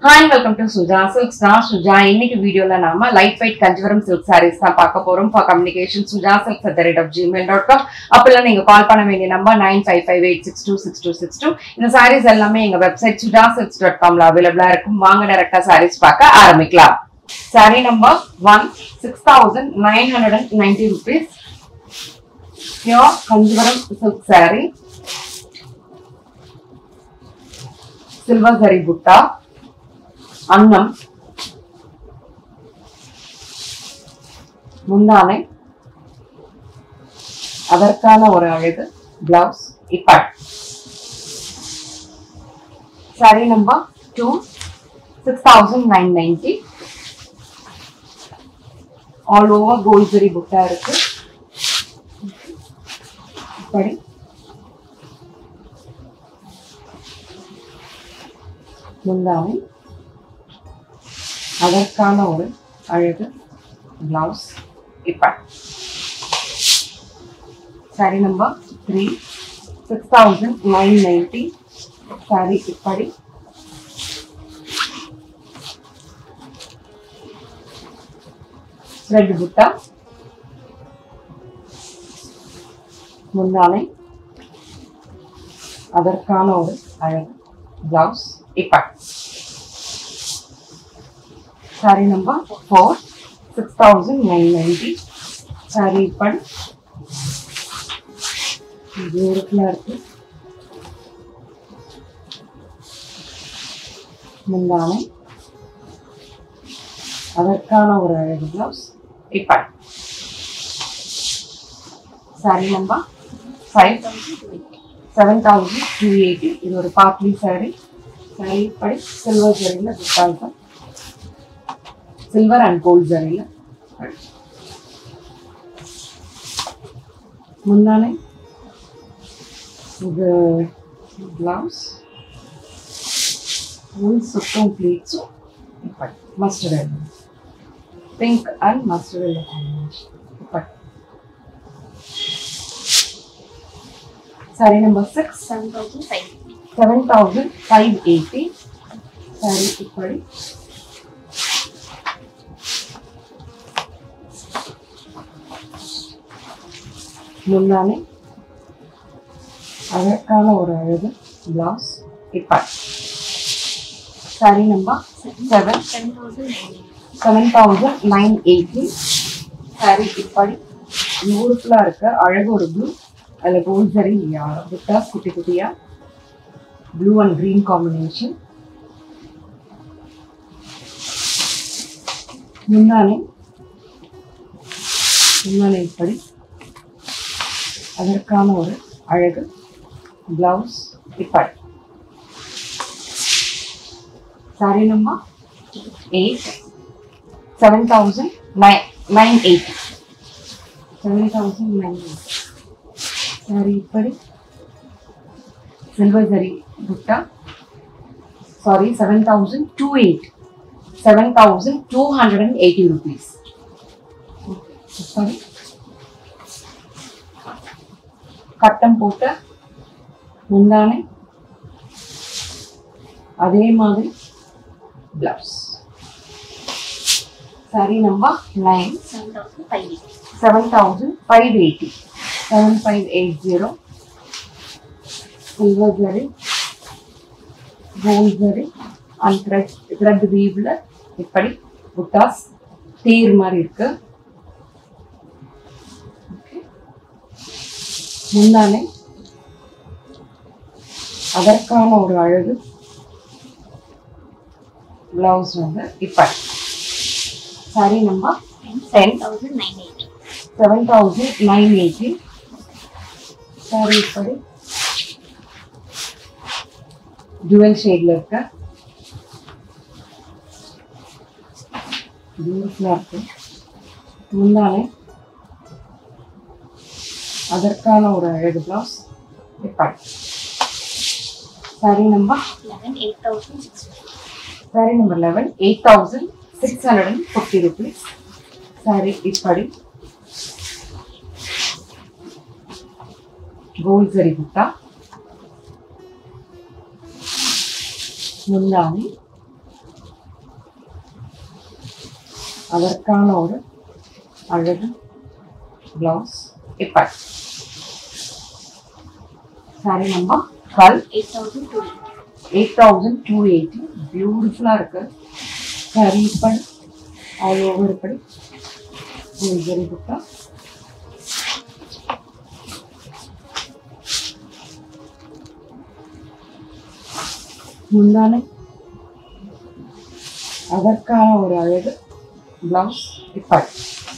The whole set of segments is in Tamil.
Hi welcome to Suja silks நான் சுஜா இன்னைக்கு வீடியோல நாம light weight Kanchivaram silk sarees தான் பார்க்க போறோம் for communication Suja silks at rate of Gmail dot com அப்பெல்லாம் நீங்க கால் பண்ண வேண்டிய number nine five five eight six two six two six two இந்த சாரீஸ் எல்லாமே எங்க வெப்சைட் சுஜா சில்க்ஸ் டாட் காம்ல அவைலபிளா இருக்கும் வாங்க டேரக்டா சாரீஸ் பார்க்க ஆரம்பிக்கலாம் saree number one six thousand nine hundred and ninety rupees pure Kanchivaram silk saree silver zari butta அன்னம் முந்தானை அதற்கான ஒரு அழகு பிளவுஸ் இப்பட் saree number two six thousand nine ninety all over gold zari butta இருக்கு இப்படி முந்தானை அதற்கான ஒரு அழகு பிளவுஸ் இப்ப saree number three six thousand nine ninety saree இப்படி ரெட் புட்டா முந்தானை அதற்கான ஒரு அழகு பிளவுஸ் இப்படி saree number four six thousand nine ninety saree இப்படி பியூட்டிஃபுல்லாக இருக்கு முந்தானை அதற்கான ஒரு அழகு பிளவுஸ் இப்படி saree number five seven thousand two eighty இது ஒரு பார்ட்லி சாரி சாரி இப்படி சில்வர் சரியில் புத்தால் சில்வர் அண்ட் கோல்ட் ஜரியில் முந்தானை இது பிளவுஸ் உள் சுத்தம் ப்ளீட்ஸும் இப்படி mustard yellow pink and mustard yellow combination இப்படி saree number six seven thousand five. Seven thousand five eighty saree ఇప్పుడు முன்னாலே அதற்கான ஒரு அழகு பிளவுஸ் இப்படி saree number seven Seven thousand nine. Seven thousand nine eighty saree இப்படி பியூட்டிஃபுல்லாக இருக்கு அழகு ஒரு ப்ளூ அதில் கோல்ட் சரி புட்டாஸ் குட்டி குட்டியா ப்ளூ அண்ட் க்ரீன் காம்பினேஷன் முந்தானை முந்தானை இப்படி அதற்கான ஒரு அழகு பிளவுஸ் இப்படி saree number eight seven thousand nine nine eight seven thousand nine eight saree இப்படி silver zari butta saree seven thousand two eight seven thousand two hundred and eighty rupees இப்படி கட்டம் போட்ட முந்தானை அதே மாதிரி blouse saree number nine Seven thousand five. eighty. Seven thousand five eighty seven five eight zero silver zari gold zari and thread thread வீவ்ல இப்படி புட்டாஸ் தேர் மாதிரி இருக்கு Okay. முந்தானை அதற்கான ஒரு அழகு பிளவுஸ் வந்து இப்படி saree number Seven thousand nine eighty. Seven thousand nine eighty saree இப்படி ஜுவல் ஷேட்ல இருக்க பியூட்டிஃபுல்லாக இருக்கு முந்தானை அதற்கான ஒரு அழகு பிளவுஸ் இப்படி saree number Eleven eight thousand six fifty. Saree number eleven eight thousand six hundred and fifty rupees saree ఇప్పటి గోల్డ్ జరీ బుట్ట முந்தானை அதற்கான ஒரு அழகு பிளவுஸ் இப்படி saree number twelve eight thousand two eight thousand two eighty பியூட்டிஃபுல்லாக இருக்கு சாரி இப்படி ஆல் ஓவர் இப்படி வெரி குட்டா முந்தானை அதற்கான ஒரு அழகு பிளவுஸ் இப்படி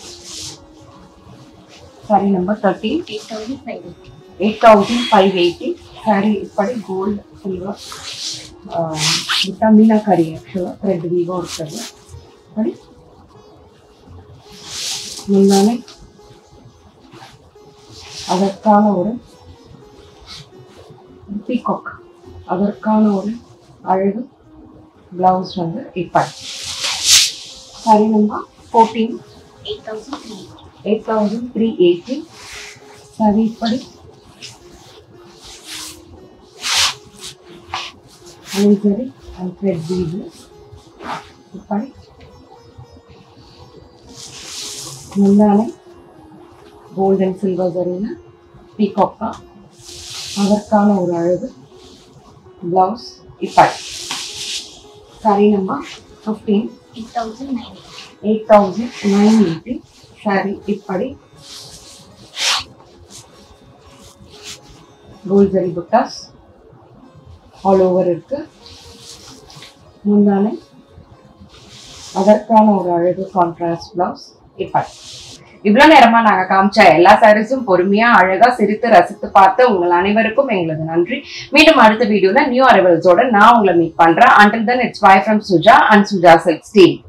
saree number thirteen eight thousand five eighty eight thousand five eighty saree ఇప్పటి గోల్డ్ సిల్వర్ விட்டா மீனாக்காரி ஆக்சுவலாக த்ரெட் வீவாக இருக்கிறது அப்படி முந்தானே அதற்கான ஒரு பீகாக் அதற்கான ஒரு அழகு பிளவுஸ் வந்து இப்படி saree number fourteen eight thousand three eighty eight thousand three eighty saree ఇప్పటి అది సరే అండ్ థ్రెడ్ బీజ్ ఇప్పటి ముందానే கோல்ட் அண்ட் சில்வர் சரியில் பீகாக்கா அதற்கான ஒரு அழகு ப்ளவுஸ் இப்படி saree number fifteen eight thousand nine eighty eight thousand nine eighty saree ఇప్పటి gold zari buttas all over இருக்கு முந்தானே அதற்கான ஒரு அழகு கான்ட்ராஸ்ட் பிளவுஸ் இப்படி இவ்வளவு நேரமா நாங்க காமிச்ச எல்லா சாரீஸும் பொறுமையா அழகா சிரித்து ரசித்து பார்த்து உங்கள் அனைவருக்கும் எங்களது நன்றி மீண்டும் அடுத்த வீடியோல நியூ அரைவல்ஸோட நான் உங்களை மீட் பண்றேன் until then it's bye from Suja and Suja silks team